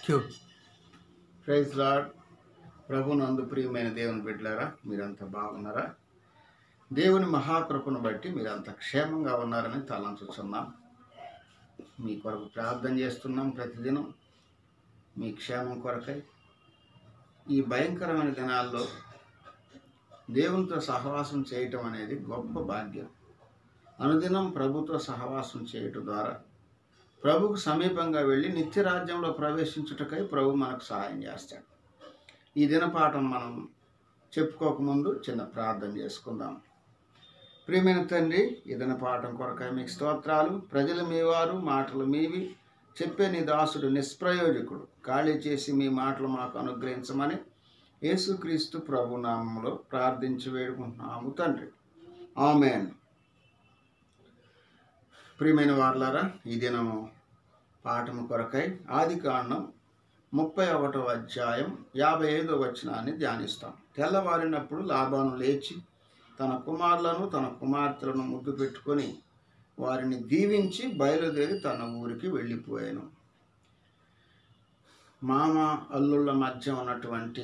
You praise lord ప్రభు నందు ప్రియమైన దేవుని బిడ్డలారా మీరంతా బాగున్నారా దేవుని మహాకృపను బట్టి మీరంతా క్షేమంగా ఉన్నారని తలంచుతున్నాం మీ కొరకు ప్రార్థన చేస్తున్నాం ప్రతిదినం మీ క్షేమం కొరకై ఈ భయంకరమైన దినాల్లో దేవునితో సహవాసం చేయటం అనేది గొప్ప భాగ్యం అనుదినం ప్రభుతో సహవాసం చేయటం ద్వారా ప్రభుకు సమీపంగా వెళ్ళి నిత్య రాజ్యంలో ప్రవేశించుటకై ప్రభు మనకు సహాయం చేస్తాడు ఈ దినపాఠం మనం చెప్పుకోకముందు చిన్న ప్రార్థన చేసుకుందాం ప్రియమైన తండ్రి ఈ దినపాఠం కొరకై మీకు స్తోత్రాలు ప్రజలు మీవారు మాటలు మీవి చెప్పే నీ దాసుడు నిష్ప్రయోజకుడు ఖాళీ చేసి మీ మాటలు మాకు అనుగ్రహించమని యేసుక్రీస్తు ప్రభు నామంలో ప్రార్థించి వేడుకుంటున్నాము తండ్రి ఆమెన్ ప్రియమైన వార్లారా ఈ దినము పాఠము కొరకై ఆది కాండం ముప్పై ఒకటో అధ్యాయం యాభై ఐదో వచనాన్ని ధ్యానిస్తాం తెల్లవారినప్పుడు లాభాను లేచి తన కుమారులను తన కుమార్తెలను ముద్దు పెట్టుకొని వారిని దీవించి బయలుదేరి తన ఊరికి వెళ్ళిపోయాను మామ అల్లుళ్ళ మధ్య ఉన్నటువంటి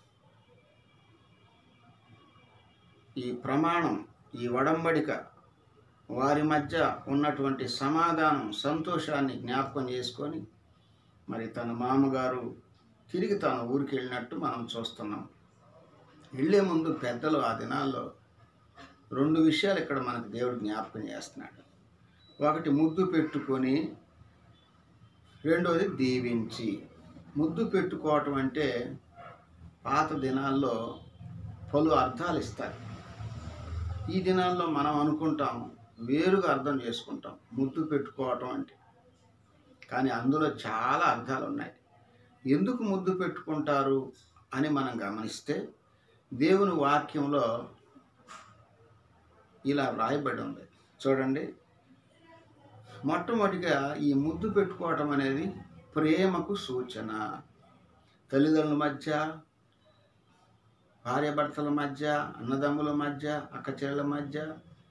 ఈ ప్రమాణం ఈ వడంబడిక వారి మధ్య ఉన్నటువంటి సమాధానం సంతోషాన్ని జ్ఞాపకం చేసుకొని మరి తన మామగారు తిరిగి తన ఊరికి వెళ్ళినట్టు మనం చూస్తున్నాం వెళ్ళే ముందు పెద్దలు ఆ దినాల్లో రెండు విషయాలు ఇక్కడ మనకు దేవుడు జ్ఞాపకం చేస్తున్నాడు ఒకటి ముద్దు పెట్టుకొని రెండోది దీవించి ముద్దు పెట్టుకోవటం అంటే పాత దినాల్లో పలు అర్థాలు ఇస్తారు ఈ దినాల్లో మనం అనుకుంటాం వేరుగా అర్థం చేసుకుంటాం ముద్దు పెట్టుకోవటం అంటే కానీ అందులో చాలా అర్థాలు ఉన్నాయి ఎందుకు ముద్దు పెట్టుకుంటారు అని మనం గమనిస్తే దేవుని వాక్యంలో ఇలా రాయబడి ఉంది చూడండి మొట్టమొదటిగా ఈ ముద్దు పెట్టుకోవటం అనేది ప్రేమకు సూచన తల్లిదండ్రుల మధ్య భార్యాభర్తల మధ్య అన్నదమ్ముల మధ్య అక్క చెల్లెల మధ్య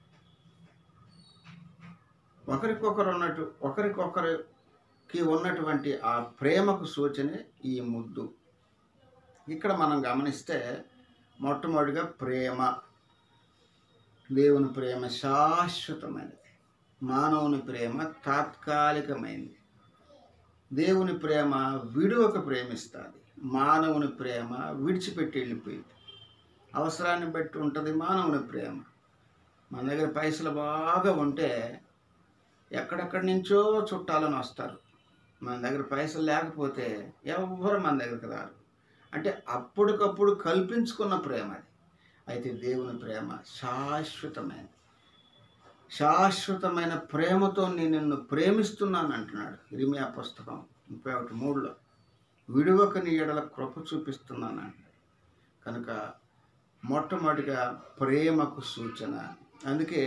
ఒకరికొకరు ఉన్నట్టు ఒకరికొకరికి ఉన్నటువంటి ఆ ప్రేమకు సూచనే ఈ ముద్దు ఇక్కడ మనం గమనిస్తే మొట్టమొదటిగా ప్రేమ దేవుని ప్రేమ శాశ్వతమైనది మానవుని ప్రేమ తాత్కాలికమైనది దేవుని ప్రేమ విడువక ప్రేమిస్తుంది మానవుని ప్రేమ విడిచిపెట్టి వెళ్ళిపోయింది అవసరాన్ని బట్టి ఉంటుంది మానవుని ప్రేమ మన దగ్గర పైసలు బాగా ఉంటే ఎక్కడెక్కడి నుంచో చుట్టాలని వస్తారు మన దగ్గర పైసలు లేకపోతే ఎవరు మన దగ్గరికి రారు అంటే అప్పటికప్పుడు కల్పించుకున్న ప్రేమ అది అయితే దేవుని ప్రేమ శాశ్వతమైనది శాశ్వతమైన ప్రేమతో నేను నిన్ను ప్రేమిస్తున్నాను అంటున్నాడు ఇరిమియా పుస్తకం ముప్పై ఒకటి మూడులో విడువక నీ ఎడల కృప చూపిస్తున్నాను అంటున్నాడు కనుక మొట్టమొదటిగా ప్రేమకు సూచన అందుకే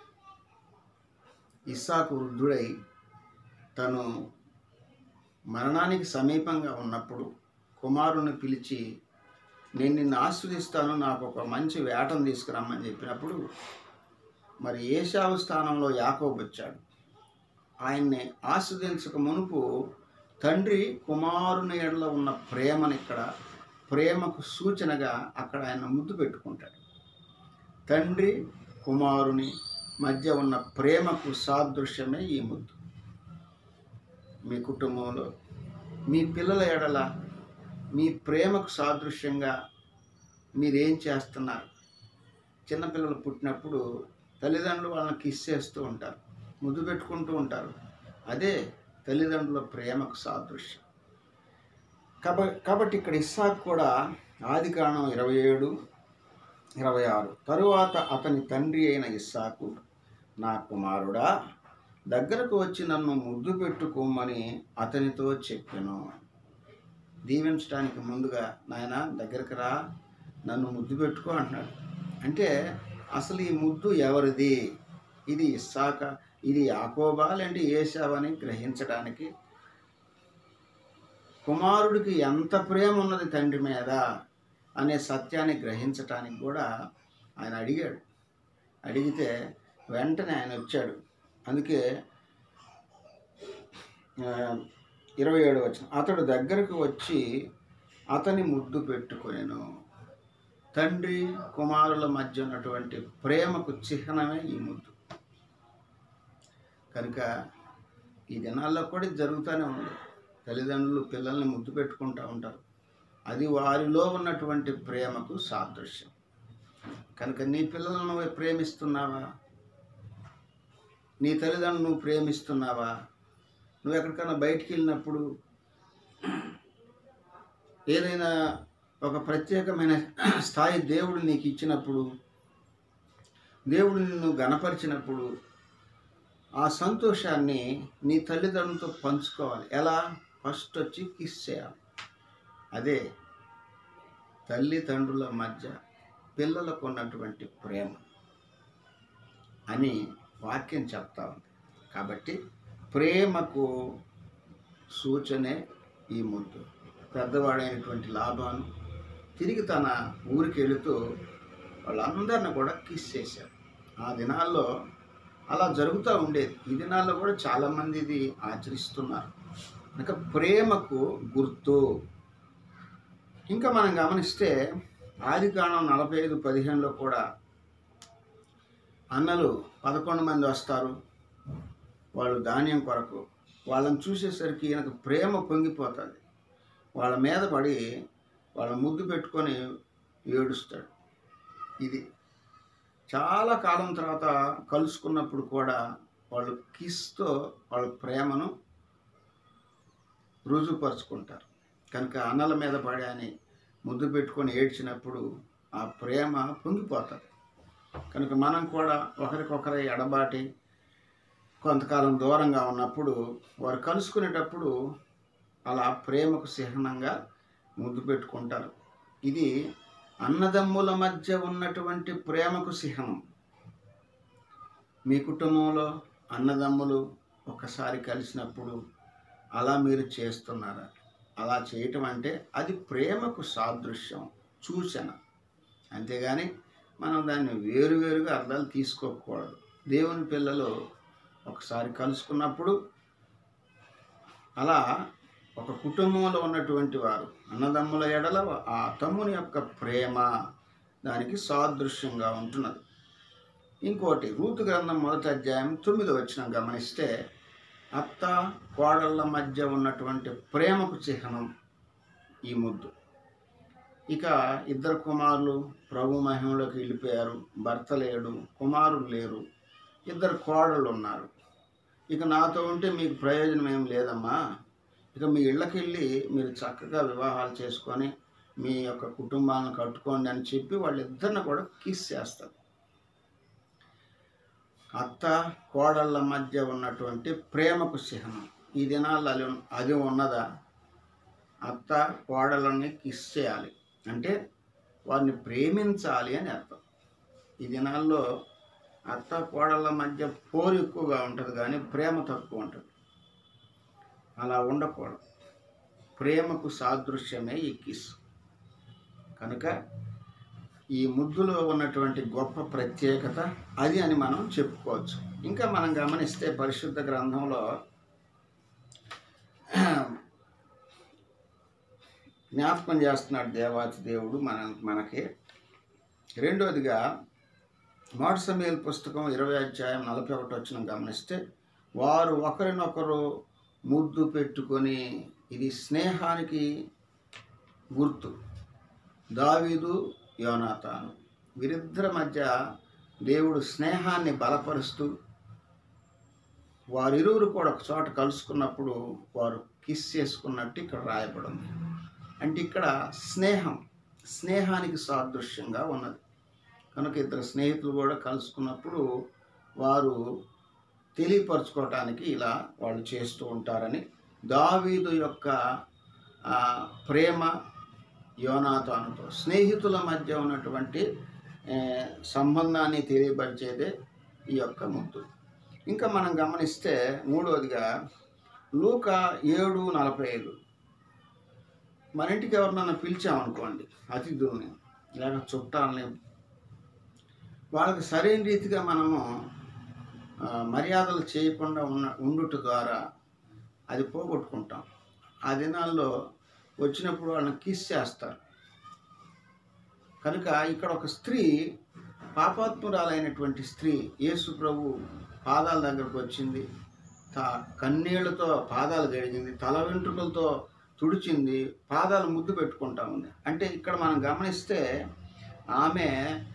ఇస్సాకు వృద్ధుడై తను మరణానికి సమీపంగా ఉన్నప్పుడు కుమారుని పిలిచి నేను నిన్ను ఆస్వాదిస్తాను నాకు ఒక మంచి వేటను తీసుకురమ్మని చెప్పినప్పుడు మరి ఏషావు స్థానంలో యాకోబు వచ్చాడు ఆయన్ని ఆస్వాదించక మునుపు తండ్రి కుమారుని ఎడల ఉన్న ప్రేమని ఇక్కడ ప్రేమకు సూచనగా అక్కడ ఆయన ముద్దు పెట్టుకుంటాడు తండ్రి కుమారుని మధ్య ఉన్న ప్రేమకు సాదృశ్యమే ఈ ముద్దు మీ కుటుంబంలో మీ పిల్లల ఎడల మీ ప్రేమకు సాదృశ్యంగా మీరేం చేస్తున్నారు చిన్నపిల్లలు పుట్టినప్పుడు తల్లిదండ్రులు వాళ్ళని కిస్ చేస్తూ ఉంటారు ముద్దు పెట్టుకుంటూ ఉంటారు అదే తల్లిదండ్రుల ప్రేమకు సాదృశ్యం కాబ కాబట్టి ఇక్కడ ఇస్సాకు కూడా ఆది కారణం ఇరవై ఏడు ఇరవై ఆరు తరువాత అతని తండ్రి అయిన ఇస్సాకు నా కుమారుడా దగ్గరకు వచ్చి నన్ను ముద్దు పెట్టుకోమని అతనితో చెప్పాను దీవించడానికి ముందుగా నాయన దగ్గరకు రా నన్ను ముద్దు పెట్టుకో అంటున్నాడు అంటే అసలు ఈ ముద్దు ఎవరిది ఇది ఇస్సాక ఇది యాకోబా లేంటి ఏసావని గ్రహించడానికి కుమారుడికి ఎంత ప్రేమ ఉన్నది తండ్రి మీద అనే సత్యాన్ని గ్రహించటానికి కూడా ఆయన అడిగాడు అడిగితే వెంటనే ఆయన వచ్చాడు అందుకే ఆ, ఇరవై ఏడు వచ్చిన అతడు దగ్గరకు వచ్చి అతని ముద్దు పెట్టుకొనెను తండ్రి కుమారుల మధ్య ఉన్నటువంటి ప్రేమకు చిహ్నమే ఈ ముద్దు కనుక ఈ దినాల్లో కూడా ఇది జరుగుతూనే ఉంది తల్లిదండ్రులు పిల్లల్ని ముద్దు పెట్టుకుంటూ ఉంటారు అది వారిలో ఉన్నటువంటి ప్రేమకు సాదృశ్యం కనుక నీ పిల్లలను నువ్వు ప్రేమిస్తున్నావా నీ తల్లిదండ్రులు నువ్వు ప్రేమిస్తున్నావా నువ్వు ఎక్కడికైనా బయటికి వెళ్ళినప్పుడు ఏదైనా ఒక ప్రత్యేకమైన స్థాయి దేవుడు నీకు ఇచ్చినప్పుడు దేవుడు నిన్ను గణపరిచినప్పుడు ఆ సంతోషాన్ని నీ తల్లిదండ్రులతో పంచుకోవాలి ఎలా ఫస్ట్ వచ్చి కిస్ చేయాలి అదే తల్లిదండ్రుల మధ్య పిల్లలకు ఉన్నటువంటి ప్రేమ అని వాక్యం చెప్తా ఉంది కాబట్టి ప్రేమకు సూచనే ఈ ముద్దు పెద్దవాడైనటువంటి లాభాను తిరిగి తన ఊరికి వెళుతూ వాళ్ళందరిని కూడా కిస్ చేశారు ఆ దినాల్లో అలా జరుగుతూ ఉండేది ఈ దినాల్లో కూడా చాలామంది ఇది ఆచరిస్తున్నారు కనుక ప్రేమకు గుర్తు ఇంకా మనం గమనిస్తే ఆది కాలం నలభై ఐదు పదిహేనులో కూడా అన్నలు పదకొండు మంది వస్తారు వాళ్ళు ధాన్యం కొరకు వాళ్ళని చూసేసరికి ఈయనకు ప్రేమ పొంగిపోతుంది వాళ్ళ మీద పడి వాళ్ళ ముద్దు పెట్టుకొని ఏడుస్తాడు ఇది చాలా కాలం తర్వాత కలుసుకున్నప్పుడు కూడా వాళ్ళు కిస్తో వాళ్ళ ప్రేమను రుజుపరుచుకుంటారు కనుక అన్నల మీద పడి అని ముద్దు పెట్టుకొని ఏడ్చినప్పుడు ఆ ప్రేమ పొంగిపోతుంది కనుక మనం కూడా ఒకరికొకరి ఎడబాటి కొంతకాలం దూరంగా ఉన్నప్పుడు వారు కలుసుకునేటప్పుడు అలా ప్రేమకు చిహ్నంగా ముద్దు పెట్టుకుంటారు ఇది అన్నదమ్ముల మధ్య ఉన్నటువంటి ప్రేమకు చిహ్నం మీ కుటుంబంలో అన్నదమ్ములు ఒకసారి కలిసినప్పుడు అలా మీరు చేస్తున్నారా అలా చేయటం అంటే అది ప్రేమకు సాదృశ్యం సూచన అంతేగాని మనం దాన్ని వేరువేరుగా అర్థాలు తీసుకోకూడదు దేవుని పిల్లలు ఒకసారి కలుసుకున్నప్పుడు అలా ఒక కుటుంబంలో ఉన్నటువంటి వారు అన్నదమ్ముల ఎడల ఆ తమ్ముని యొక్క ప్రేమ దానికి సాదృశ్యంగా ఉంటున్నది ఇంకోటి రూతు గ్రంథం మొదటి అధ్యాయం తొమ్మిది వచ్చిన గమనిస్తే అత్త కోడళ్ళ మధ్య ఉన్నటువంటి ప్రేమకు చిహ్నం ఈ ముద్దు ఇక ఇద్దరు కుమారులు ప్రభు మహిమలోకి వెళ్ళిపోయారు భర్త లేడు కుమారులు లేరు ఇద్దరు కోడళ్ళు ఉన్నారు ఇక నాతో ఉంటే మీకు ప్రయోజనం ఏం లేదమ్మా ఇక మీ ఇళ్ళకి వెళ్ళి మీరు చక్కగా వివాహాలు చేసుకొని మీ యొక్క కుటుంబాలను కట్టుకోండి అని చెప్పి వాళ్ళిద్దరిని కూడా కిస్ చేస్తారు అత్త కోడళ్ళ మధ్య ఉన్నటువంటి ప్రేమకు చిహ్నం ఈ దినాల్లో అది అది ఉన్నదా అత్త కోడళ్ళని కిస్ చేయాలి అంటే వారిని ప్రేమించాలి అని అర్థం ఈ దినాల్లో అత్త కోడళ్ళ మధ్య పోరు ఎక్కువగా ఉంటుంది కానీ ప్రేమ తక్కువ ఉంటుంది అలా ఉండకూడదు ప్రేమకు సాదృశ్యమే ఈ కిస్ కనుక ఈ ముద్దులో ఉన్నటువంటి గొప్ప ప్రత్యేకత అది అని మనం చెప్పుకోవచ్చు ఇంకా మనం గమనిస్తే పరిశుద్ధ గ్రంథంలో జ్ఞాపకం చేస్తున్నాడు దేవాతి దేవుడు మన మనకి రెండోదిగా మోట సమయాల పుస్తకం ఇరవై అధ్యాయం నలభై ఒకటి వచ్చిన గమనిస్తే వారు ఒకరినొకరు ముద్దు పెట్టుకొని ఇది స్నేహానికి గుర్తు దావీదు యోనాతాను వీరిద్దరి మధ్య దేవుడు స్నేహాన్ని బలపరుస్తూ వారిరువురు కూడా ఒక చోట కలుసుకున్నప్పుడు వారు కిస్ చేసుకున్నట్టు ఇక్కడ రాయబడింది అంటే ఇక్కడ స్నేహం స్నేహానికి సాదృశ్యంగా ఉన్నది కనుక ఇద్దరు స్నేహితులు కూడా కలుసుకున్నప్పుడు వారు తెలియపరచుకోవటానికి ఇలా వాళ్ళు చేస్తూ ఉంటారని దావీదు యొక్క ఆ, ప్రేమ యోనాతానుతో స్నేహితుల మధ్య ఉన్నటువంటి ఏ, సంబంధాన్ని తెలియపరిచేదే ఈ యొక్క ముద్దు ఇంకా మనం గమనిస్తే మూడవదిగా లూక ఏడు నలభై ఐదు మన ఇంటికి ఎవరినైనా పిలిచామనుకోండి అతిథుల్ని లేక చుట్టాలని వాళ్ళకి సరైన రీతిగా మనము ఆ, మర్యాదలు చేయకుండా ఉన్న ఉండుట ద్వారా అది పోగొట్టుకుంటాం ఆ దినాల్లో వచ్చినప్పుడు వాళ్ళని కిస్ చేస్తారు కనుక ఇక్కడ ఒక స్త్రీ పాపాత్మురాలైనటువంటి స్త్రీ యేసు ప్రభు పాదాల దగ్గరకు వచ్చింది తా కన్నీళ్లతో పాదాలు గడిగింది తల వెంట్రుకలతో తుడిచింది పాదాలు ముద్దు పెట్టుకుంటా ఉంది అంటే ఇక్కడ మనం గమనిస్తే ఆమె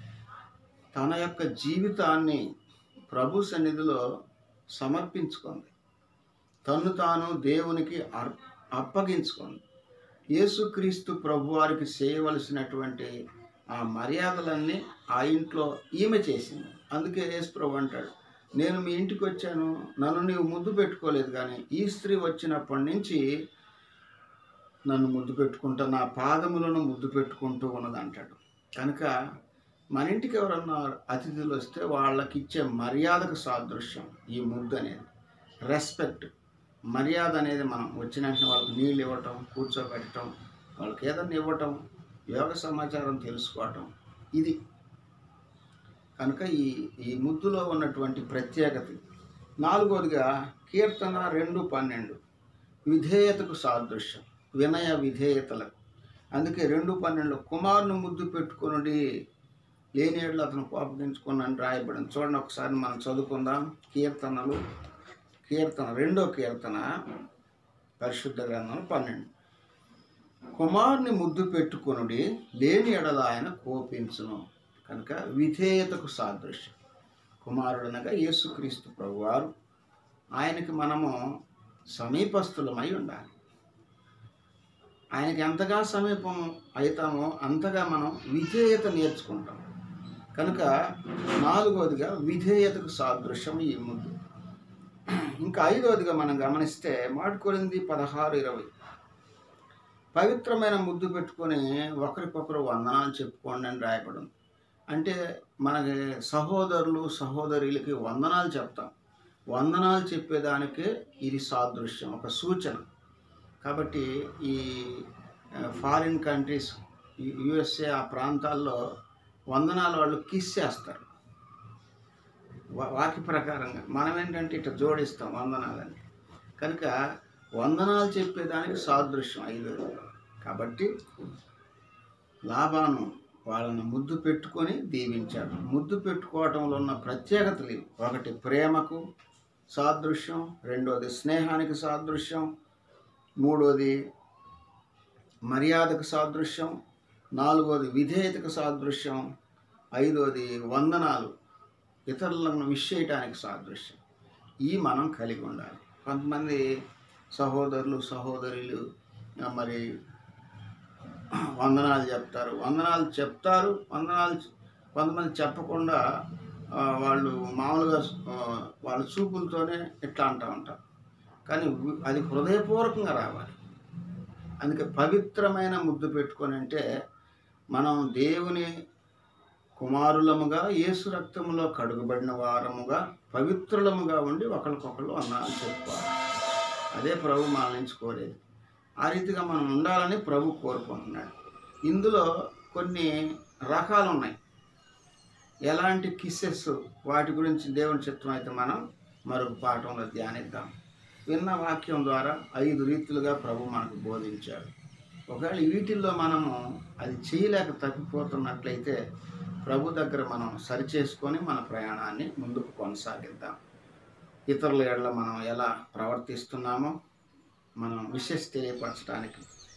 తన యొక్క జీవితాన్ని ప్రభు సన్నిధిలో సమర్పించుకుంది తను తాను దేవునికి అర్ అప్పగించుకుంది యేసుక్రీస్తు ప్రభువారికి చేయవలసినటువంటి ఆ మర్యాదలన్నీ ఆ ఇంట్లో ఈమె చేసింది అందుకే యేసు ప్రభు అంటాడు నేను మీ ఇంటికి వచ్చాను నన్ను నీవు ముద్దు పెట్టుకోలేదు కానీ ఈ స్త్రీ వచ్చినప్పటి నుంచి నన్ను ముద్దు పెట్టుకుంటా నా పాదములను ముద్దు పెట్టుకుంటూ ఉన్నది అంటాడు కనుక మన ఇంటికి ఎవరన్నా అతిథులు వస్తే వాళ్ళకి ఇచ్చే మర్యాదకు సాదృశ్యం ఈ ముద్దు అనేది రెస్పెక్ట్ మర్యాద అనేది మనం వచ్చిన వెంటనే వాళ్ళకి నీళ్ళు ఇవ్వటం కూర్చోబెట్టడం వాళ్ళకి ఏదన్నా ఇవ్వటం యోగ సమాచారం తెలుసుకోవటం ఇది కనుక ఈ ఈ ముద్దులో ఉన్నటువంటి ప్రత్యేకత ఇది. నాలుగోదిగా కీర్తన రెండు పన్నెండు విధేయతకు సాదృశ్యం వినయ విధేయతలకు అందుకే రెండు పన్నెండు కుమారుని ముద్దు పెట్టుకునుడి లేని ఏళ్ళు అతను కోపగించుకున్నాను రాయబడింది చూడండి ఒకసారి మనం చదువుకుందాం కీర్తనలు కీర్తన రెండో కీర్తన పరిశుద్ధ గ్రంథం పన్నెండు కుమారుని ముద్దు పెట్టుకొనుడి లేని ఎడల ఆయన కోపించును కనుక విధేయతకు సాదృశ్యం కుమారుడనగా యేసుక్రీస్తు ప్రభువారు ఆయనకి మనము సమీపస్తులమై ఉండాలి ఆయనకి ఎంతగా సమీపం అవుతామో అంతగా మనం విధేయత నేర్చుకుంటాం కనుక నాలుగవదిగా విధేయతకు సాదృశ్యం ఈ ముద్దు ఇంకా ఐదవదిగా మనం గమనిస్తే మాడుకొరింది పదహారు ఇరవై పవిత్రమైన ముద్దు పెట్టుకొని ఒకరికొకరు వందనాలు చెప్పుకోండి అని రాయబడింది అంటే మనకి సహోదరులు సహోదరులకి వందనాలు చెప్తాం వందనాలు చెప్పేదానికే ఇది సాదృశ్యం ఒక సూచన కాబట్టి ఈ ఫారిన్ కంట్రీస్ యుఎస్ఏ ఆ ప్రాంతాల్లో వందనాలు వాళ్ళు కిస్ చేస్తారు వా- వాక్య ప్రకారంగా మనం ఏంటంటే ఇట్లా జోడిస్తాం వందనాలని కనుక వందనాలు చెప్పేదానికి సాదృశ్యం ఐదు కాబట్టి లాభాను వాళ్ళని ముద్దు పెట్టుకొని దీవించాడు ముద్దు పెట్టుకోవటంలో ఉన్న ప్రత్యేకతలు ఇవి. ఒకటి ప్రేమకు సాదృశ్యం రెండోది స్నేహానికి సాదృశ్యం మూడోది మర్యాదకు సాదృశ్యం నాలుగోది విధేయతకు సాదృశ్యం ఐదోది వందనాలు ఇతరులను విష్ చేయటానికి సాదృశ్యం ఈ మనం కలిగి ఉండాలి కొంతమంది సహోదరులు సహోదరులు ఆ, మరి వందనాలు చెప్తారు వందనాలు చెప్తారు వందనాలు చె- కొంతమంది చెప్పకుండా ఆ, వాళ్ళు మామూలుగా ఆ, వాళ్ళ చూపులతోనే ఇట్లా అంటూ ఉంటారు కానీ వి- అది హృదయపూర్వకంగా రావాలి అందుకే పవిత్రమైన ముద్దు పెట్టుకొని అంటే మనం దేవుని కుమారులముగా యేసు రక్తములో కడుగుబడిన వారముగా పవిత్రులముగా ఉండి ఒకరికొకరు అన్నాలు చెప్పుకోవాలి అదే ప్రభు మన నుంచి కోరేది ఆ రీతిగా మనం ఉండాలని ప్రభు కోరుకుంటున్నాడు ఇందులో కొన్ని రకాలు ఉన్నాయి ఎలాంటి కిస్సెస్ వాటి గురించి దేవుని చిత్తం అయితే మనం మరొక పాఠంలో ధ్యానిద్దాం విన్న వాక్యం ద్వారా ఐదు రీతులుగా ప్రభు మనకు బోధించాడు ఒకవేళ వీటిల్లో మనము అది చేయలేక తప్పిపోతున్నట్లయితే ప్రభు దగ్గర మనం సరిచేసుకొని మన ప్రయాణాన్ని ముందుకు కొనసాగిద్దాం ఇతరుల ఏళ్ళ మనం ఎలా ప్రవర్తిస్తున్నామో మనం విషెస్ తెలియపరచడానికి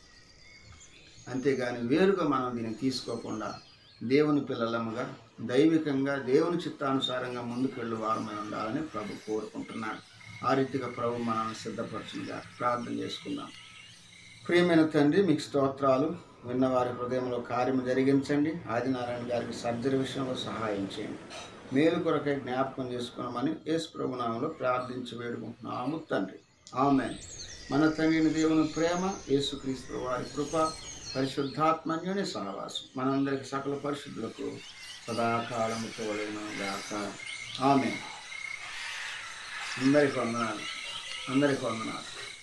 అంతేగాని వేరుగా మనం దీన్ని తీసుకోకుండా దేవుని పిల్లలముగా దైవికంగా దేవుని చిత్తానుసారంగా ముందుకెళ్ళు వారమై ఉండాలని ప్రభు కోరుకుంటున్నాడు ఆ రీతిగా ప్రభు మనల్ని సిద్ధపరచుగా ప్రార్థన చేసుకుందాం ప్రియమైన తండ్రి మీకు స్తోత్రాలు విన్నవారి హృదయంలో కార్యము జరిగించండి ఆదినారాయణ గారికి సర్జరీ విషయంలో సహాయం చేయండి మేలు కొరకై జ్ఞాపకం చేసుకోమని యేసు ప్రభునామంలో ప్రార్థించి వేడుకుంటున్నాము తండ్రి ఆమె మన తండ్రిని దేవుని ప్రేమ యేసుక్రీస్తు వారి కృప పరిశుద్ధాత్మన్యుని సహవాసం మనందరికి సకల పరిశుద్ధులకు సదాకాలము తోడైన గాక ఆమె అందరికి వందనాలు అందరికి వందనాలు